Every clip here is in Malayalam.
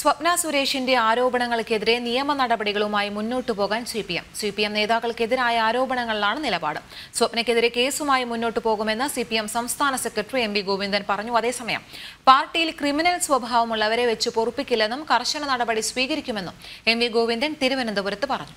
സ്വപ്ന സുരേഷിന്റെ ആരോപണങ്ങൾക്കെതിരെ നിയമ നടപടികളുമായി മുന്നോട്ടു പോകാൻ C P M C P M നേതാക്കൾക്കെതിരായ ആരോപണങ്ങളിലാണ് നിലപാട് സ്വപ്നയ്ക്കെതിരെ കേസുമായി മുന്നോട്ടു പോകുമെന്ന് സി പി എം സംസ്ഥാന സെക്രട്ടറി എം വി ഗോവിന്ദൻ പറഞ്ഞു അതേസമയം പാർട്ടിയിൽ ക്രിമിനൽ സ്വഭാവമുള്ളവരെ വെച്ച് പൊറുപ്പിക്കില്ലെന്നും കർശന നടപടി സ്വീകരിക്കുമെന്നും എം വി ഗോവിന്ദൻ തിരുവനന്തപുരത്ത് പറഞ്ഞു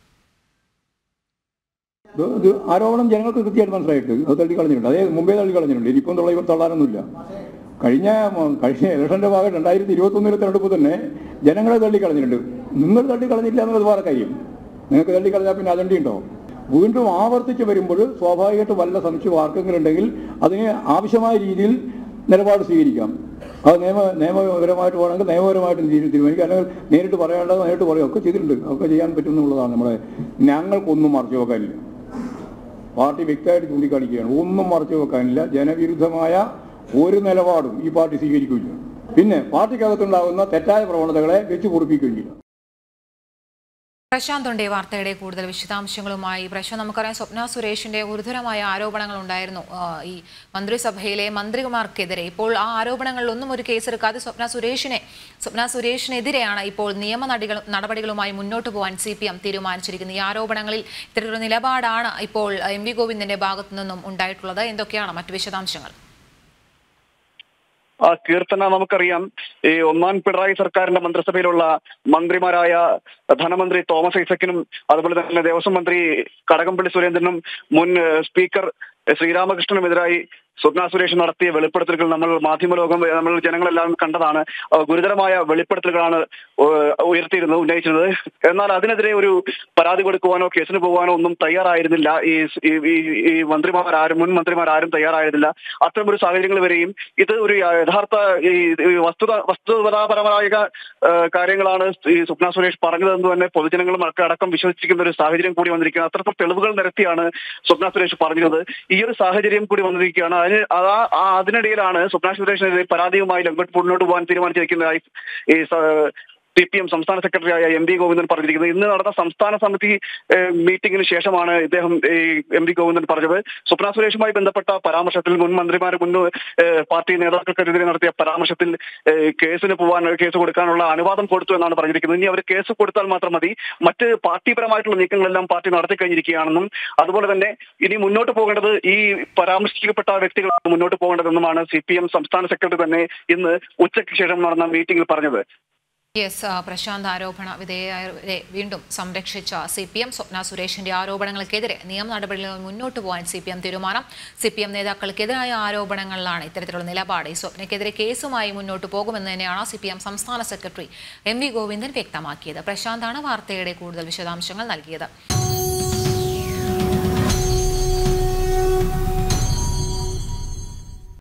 ഇത് ഇത് ആരോപണം ജനങ്ങൾക്ക് കൃത്യമായിട്ട് മനസ്സിലായിട്ട് അത് തള്ളിക്കളഞ്ഞിട്ടുണ്ട് അതേ മുമ്പേ തള്ളിക്കളഞ്ഞിട്ടുണ്ട് ഇനിയിപ്പം തള്ളി തള്ളാനൊന്നുമില്ല കഴിഞ്ഞ മ- കഴിഞ്ഞ ഇലക്ഷന്റെ ഭാഗം രണ്ടായിരത്തി ഇരുപത്തൊന്നിലെ തെരഞ്ഞെടുപ്പ് തന്നെ ജനങ്ങളെ തള്ളിക്കളഞ്ഞിട്ടുണ്ട് നിങ്ങൾ തള്ളിക്കളഞ്ഞില്ല എന്നുള്ളത് വേറെ കാര്യം നിങ്ങൾക്ക് തള്ളിക്കളഞ്ഞാൽ പിന്നെ അജണ്ട ഉണ്ടോ വീണ്ടും ആവർത്തിച്ച് വരുമ്പോൾ സ്വാഭാവികമായിട്ട് വല്ല സംശയം ആർക്കെങ്കിലും ഉണ്ടെങ്കിൽ അതിന് ആവശ്യമായ രീതിയിൽ നിലപാട് സ്വീകരിക്കാം അത് നിയമ നിയമപരമായിട്ട് വേണമെങ്കിൽ നിയമപരമായിട്ട് തീരു- തീരുമാനിക്കാം അല്ലെങ്കിൽ നേരിട്ട് പറയാനുള്ളത് നേരിട്ട് പറയുക ഒക്കെ ചെയ്തിട്ടുണ്ട് ഒക്കെ ചെയ്യാൻ പറ്റും എന്നുള്ളതാണ് നമ്മളെ ഞങ്ങൾക്കൊന്നും മറച്ചു വെക്കാനില്ല പാർട്ടി വ്യക്തമായിട്ട് ചൂണ്ടിക്കാണിക്കുകയാണ് ഒന്നും മറച്ചു വെക്കാനില്ല ജനവിരുദ്ധമായ ഒരു നിലപാടും ഈ പാർട്ടി സ്വീകരിക്കുകയില്ല പിന്നെ പാർട്ടിക്കകത്തുണ്ടാകുന്ന തെറ്റായ പ്രവണതകളെ വെച്ച് പൊടിപ്പിക്കുകയും ചെയ്യും പ്രശാന്ത് ഉണ്ട് ഈ വാർത്തയുടെ കൂടുതൽ വിശദാംശങ്ങളുമായി പ്രശാന്ത് നമുക്കറിയാം സ്വപ്ന സുരേഷിന്റെ ഗുരുതരമായ ആരോപണങ്ങൾ ഉണ്ടായിരുന്നു ആ, ഈ മന്ത്രിസഭയിലെ മന്ത്രിമാർക്കെതിരെ ഇപ്പോൾ ആ ആരോപണങ്ങളിലൊന്നും ഒരു കേസെടുക്കാതെ സ്വപ്ന സുരേഷിനെ സ്വപ്ന സുരേഷിനെതിരെയാണ് ഇപ്പോൾ നിയമ നടപടികൾ നടപടികളുമായി മുന്നോട്ട് പോകാൻ സി പി എം തീരുമാനിച്ചിരിക്കുന്നത് ഈ ആരോപണങ്ങളിൽ ഇത്തരത്തിലുള്ള നിലപാടാണ് ഇപ്പോൾ എം വി ഗോവിന്ദന്റെ ഭാഗത്തു നിന്നും ഉണ്ടായിട്ടുള്ളത് എന്തൊക്കെയാണ് മറ്റു വിശദാംശങ്ങൾ ആ കീർത്തന നമുക്കറിയാം ഈ ഒന്നാം പിണറായി സർക്കാരിന്റെ മന്ത്രിസഭയിലുള്ള മന്ത്രിമാരായ ധനമന്ത്രി തോമസ് ഐസക്കിനും അതുപോലെ തന്നെ ദേവസ്വം മന്ത്രി കടകംപള്ളി സുരേന്ദ്രനും മുൻ ഏഹ്, സ്പീക്കർ ശ്രീരാമകൃഷ്ണനുമെതിരായി സ്വപ്ന സുരേഷ് നടത്തിയ വെളിപ്പെടുത്തലുകൾ നമ്മൾ മാധ്യമലോകം ഏഹ്, നമ്മൾ ജനങ്ങളെല്ലാം കണ്ടതാണ് ആ, ഗുരുതരമായ വെളിപ്പെടുത്തലുകളാണ് ഏഹ്, ഉയർത്തിയിരുന്നത് ഉന്നയിച്ചിരുന്നത് എന്നാൽ അതിനെതിരെ ഒരു പരാതി കൊടുക്കുവാനോ കേസിന് പോകാനോ ഒന്നും തയ്യാറായിരുന്നില്ല ഈ ഈ- ഈ- ഈ മന്ത്രിമാരാരും മുൻ മന്ത്രിമാരാരും തയ്യാറായിരുന്നില്ല അത്തരം ഒരു സാഹചര്യങ്ങൾ വരെയും ഇത് ഒരു യഥാർത്ഥ ഈ ഈ വസ്തുത വസ്തുതാപരമായ ആ, കാര്യങ്ങളാണ് ഈ സ്വപ്ന സുരേഷ് പറഞ്ഞതെന്ന് തന്നെ പൊതുജനങ്ങളും ഒക്കെ അടക്കം വിശ്വസിക്കുന്ന ഒരു സാഹചര്യം കൂടി വന്നിരിക്കുന്നത് അത്രത്തോളം തെളിവുകൾ നിരത്തിയാണ് സ്വപ്ന സുരേഷ് പറഞ്ഞത് ഈ ഒരു സാഹചര്യം കൂടി വന്നിരിക്കുകയാണ് അതിന് അതാ ആ അതിനിടയിലാണ് സ്വപ്ന സുരേഷിനെതിരെ പരാതിയുമായി ലങ്കോട്ട് മുന്നോട്ട് പോകാൻ തീരുമാനിച്ചിരിക്കുന്നതായി ഈ സ- സി പി എം സംസ്ഥാന സെക്രട്ടറിയായ എം വി ഗോവിന്ദൻ പറഞ്ഞിരിക്കുന്നത് ഇന്ന് നടന്ന സംസ്ഥാന സമിതി ഏഹ്, മീറ്റിംഗിന് ശേഷമാണ് ഇദ്ദേഹം ഈ എം വി ഗോവിന്ദൻ പറഞ്ഞത് സ്വപ്ന സുരേഷുമായി ബന്ധപ്പെട്ട പരാമർശത്തിൽ മുൻ മന്ത്രിമാർ മുൻ ഏഹ്, പാർട്ടി നേതാക്കൾക്കെതിരെ നടത്തിയ പരാമർശത്തിൽ ഏഹ്, കേസിന് പോകാൻ കേസ് കൊടുക്കാനുള്ള അനുവാദം കൊടുത്തു എന്നാണ് പറഞ്ഞിരിക്കുന്നത് ഇനി അവർ കേസ് കൊടുത്താൽ മാത്രം മതി മറ്റ് പാർട്ടിപരമായിട്ടുള്ള നീക്കങ്ങളെല്ലാം പാർട്ടി നടത്തി കഴിഞ്ഞിരിക്കുകയാണെന്നും അതുപോലെ തന്നെ ഇനി മുന്നോട്ട് പോകേണ്ടത് ഈ പരാമർശിക്കപ്പെട്ട വ്യക്തികളാണ് മുന്നോട്ട് പോകേണ്ടതെന്നുമാണ് സി പി എം സംസ്ഥാന സെക്രട്ടറി തന്നെ ഇന്ന് ഉച്ചയ്ക്ക് ശേഷം നടന്ന മീറ്റിംഗിൽ പറഞ്ഞത് യെസ് ആ, പ്രശാന്ത് ആരോപണ വിധേയരെ വീണ്ടും സംരക്ഷിച്ച സി പി എം സ്വപ്ന സുരേഷിന്റെ ആരോപണങ്ങൾക്കെതിരെ നിയമ നടപടികളുമായി മുന്നോട്ട് പോകാൻ സി പി എം തീരുമാനം സി പി എം നേതാക്കൾക്കെതിരായ ആരോപണങ്ങളിലാണ് ഇത്തരത്തിലുള്ള നിലപാട് ഈ സ്വപ്നയ്ക്കെതിരെ കേസുമായി മുന്നോട്ട് പോകുമെന്ന് തന്നെയാണ് സി പി എം സംസ്ഥാന സെക്രട്ടറി എം വി ഗോവിന്ദൻ വ്യക്തമാക്കിയത് പ്രശാന്താണ് വാർത്തയുടെ കൂടുതൽ വിശദാംശങ്ങൾ നൽകിയത്